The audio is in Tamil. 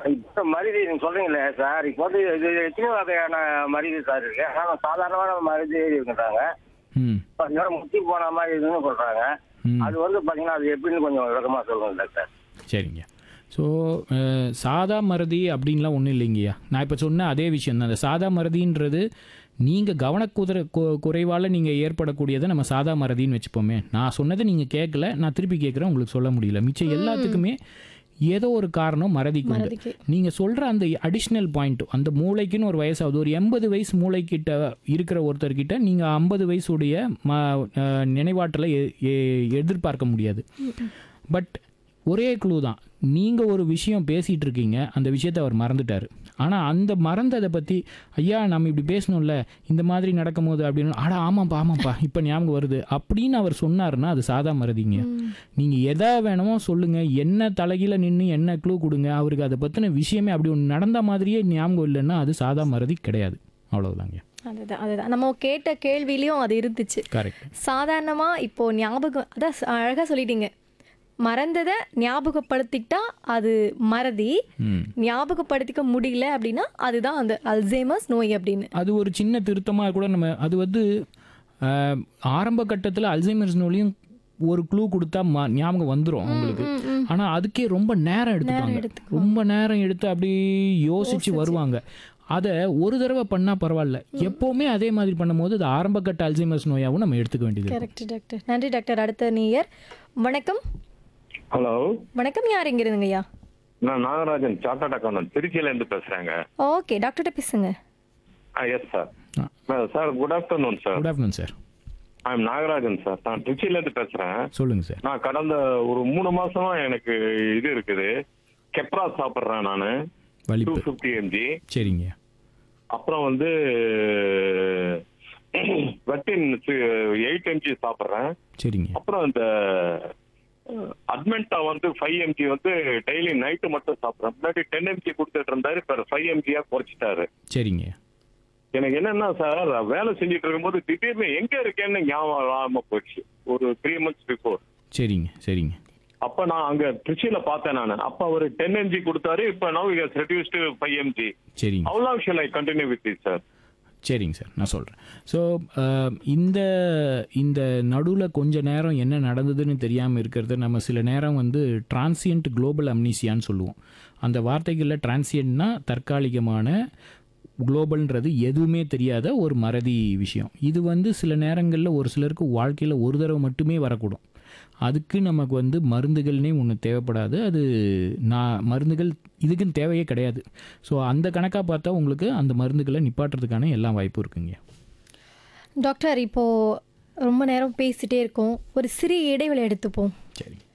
இப்போ மருதி நீங்க சொல்றீங்களே சார் இப்போ வந்து இது எத்தனை வகையான மருதி சார் இருக்கு ஆனால் சாதாரணமான மருதி இருக்குன்றாங்க ம் கொஞ்ச நேரம் முத்தி போன மாதிரி இருக்குன்னு சொல்றாங்க ம். அது வந்து பாத்தீங்கன்னா அது எப்படின்னு கொஞ்சம் விளக்கமா சொல்லுங்க டாக்டர் சரிங்க ஸோ சாதா மறதி அப்படின்லாம் ஒன்றும் இல்லைங்கய்யா நான் இப்போ சொன்ன அதே விஷயம் தான் அந்த சாதா மறதின்றது நீங்கள் கவனக்குதிர கு- குறைவால் நீங்கள் ஏற்படக்கூடியதை நம்ம சாதா மறதின்னு வச்சுப்போமே நான் சொன்னதை நீங்கள் கேட்கல நான் திருப்பி கேட்குறேன் உங்களுக்கு சொல்ல முடியல மிச்சம் எல்லாத்துக்குமே ஏதோ ஒரு காரணம் மறதிக்கு உண்டு மறதிக்கு. நீங்கள் சொல்கிற அந்த அடிஷ்னல் பாயிண்ட் அந்த மூளைக்குன்னு ஒரு வயசாகுது ஒரு எண்பது வயசு மூளைக்கிட்ட இருக்கிற ஒருத்தர்கிட்ட நீங்கள் ஐம்பது வயசுடைய ம அஹ், நினைவாற்றலை எ- எ- எதிர்பார்க்க முடியாது பட் ஒரே க்ளூ தான் நீங்கள் ஒரு விஷயம் பேசிகிட்டு இருக்கீங்க அந்த விஷயத்தை அவர் மறந்துட்டார் ஆனால் அந்த மறந்ததை பற்றி ஐயா நம்ம இப்படி பேசணும்ல இந்த மாதிரி நடக்கும்போது அப்படின்னு ஆடா ஆமாப்பா ஆமாப்பா இப்போ ஞாபகம் வருது அப்படின்னு அவர் சொன்னாருன்னா அது சாதா மறதிங்க நீங்கள் எதை வேணுமோ சொல்லுங்கள் என்ன தலைகீழ நின்று என்ன க்ளூ கொடுங்க அவருக்கு அதை பற்றின விஷயமே அப்படி ஒன்று நடந்த மாதிரியே ஞாபகம் இல்லைன்னா அது சாதா மறதி கிடையாது அவ்வளவுதாங்க அதுதான் அதுதான் நம்ம கேட்ட கேள்வியிலையும் அது இருந்துச்சு கரெக்ட் சாதாரணமா இப்போ ஞாபகம் அதான் ச- அழகா சொல்லிட்டீங்க மறந்ததை ஞாபகப்படுத்திட்டா அது மறதி ம் ஞாபகப்படுத்திக்க முடியல அப்படின்னா அதுதான் அந்த அல்சைமர்ஸ் நோய் அப்படின்னு அது ஒரு சின்ன திருத்தமாக கூட நம்ம அது வந்து ஆஹ், ஆரம்ப கட்டத்தில் அல்சைமர்ஸ் நோயும் ஒரு க்ளூ கொடுத்தா ம- ஞாபகம் வந்துடும் அவங்களுக்கு ஆனால் அதுக்கே ரொம்ப நேரம் எடுத்துப்பாங்க எடுத்துக்குவாங்க. ரொம்ப நேரம் எடுத்து அப்படி யோசிச்சு வருவாங்க அதை ஒரு தடவை பண்ணால் பரவாயில்ல எப்போவுமே அதே மாதிரி பண்ணும்போது அது ஆரம்ப கட்ட அல்சைமர்ஸ் நோயாகவும் நம்ம எடுத்துக்க வேண்டியது இருக்கும். கரெக்ட் டாக்டர் நன்றி டாக்டர் அடுத்த நீயர் வணக்கம் ஹலோ வணக்கம் யார் எங்க இருந்துங்கய்யா நான் நாகராஜன் சார்ட்டர்ட் அக்கௌண்டன்ட் திருச்சியில இருந்து பேசுறேங்க ஓகே டாக்டர்கிட்ட பேசுங்க எஸ் சார் ஆ. Sir good afternoon sir good afternoon sir I am Nagarajan sir நான் திருச்சியில இருந்து பேசுறேன் சொல்லுங்கள் சார் நான் கடந்த ஒரு மூணு மாசமா எனக்கு இது இருக்குது கெப்ரா சாப்பிட்றேன் நான் டூ வலிப்பு ஃபிஃப்டி எம்ஜி சரிங்க அப்புறம் வந்து வெட்டின் எயிட் எம்ஜி சாப்பிட்றேன் சரிங்க அப்புறம் இந்த அட்மெண்டா வந்து ஃபைவ் எம்ஜி வந்து டெய்லி நைட்டு மட்டும் சாப்பிட்றேன் முன்னாடி டென் எம்ஜி கொடுத்துட்டு இருந்தாரு இப்போ ஃபைவ் எம்ஜியா குறைச்சிட்டாரு சரிங்க எனக்கு என்னன்னா சார் வேலை செஞ்சுட்டு இருக்கும்போது திடீர்னு எங்க இருக்கேன்னு ஞாபகம் இல்லாம போச்சு ஒரு த்ரீ மந்த்ஸ் பிஃபோர் சரிங்க சரிங்க அப்ப நான் அங்க திருச்சியில பார்த்தேன் நான் அப்ப அவர் டென் எம்ஜி கொடுத்தாரு இப்ப now is reduced five MG சரிங்க how long shall I continue with it sir சரிங்க சார் நான் சொல்கிறேன் ஸோ இந்த இந்த நடுவில் கொஞ்ச நேரம் என்ன நடந்ததுன்னு தெரியாமல் இருக்கிறது நம்ம சில நேரம் வந்து டிரான்சியன்ட் குளோபல் அம்னீசியான்னு சொல்லுவோம் அந்த வார்த்தைகளில் டிரான்சியன்ட்னா தற்காலிகமான குளோபல்ன்றது எதுவுமே தெரியாத ஒரு மறதி விஷயம் இது வந்து சில நேரங்களில் ஒரு சிலருக்கு வாழ்க்கையில் ஒரு தடவை மட்டுமே வரக்கூடும் அதுக்கு நமக்கு வந்து மருந்துகள்னே ஒன்று தேவைப்படாது அது நான் மருந்துகள் இதுக்குன்னு தேவையே கிடையாது ஸோ அந்த கணக்காக பார்த்தா உங்களுக்கு அந்த மருந்துகளை நிப்பாட்டுறதுக்கான எல்லா வாய்ப்பும் இருக்குங்க டாக்டர் இப்போ ரொம்ப நேரம் பேசிட்டே இருக்கோம் ஒரு சிறிய இடைவெளி எடுத்துப்போம் சரிங்க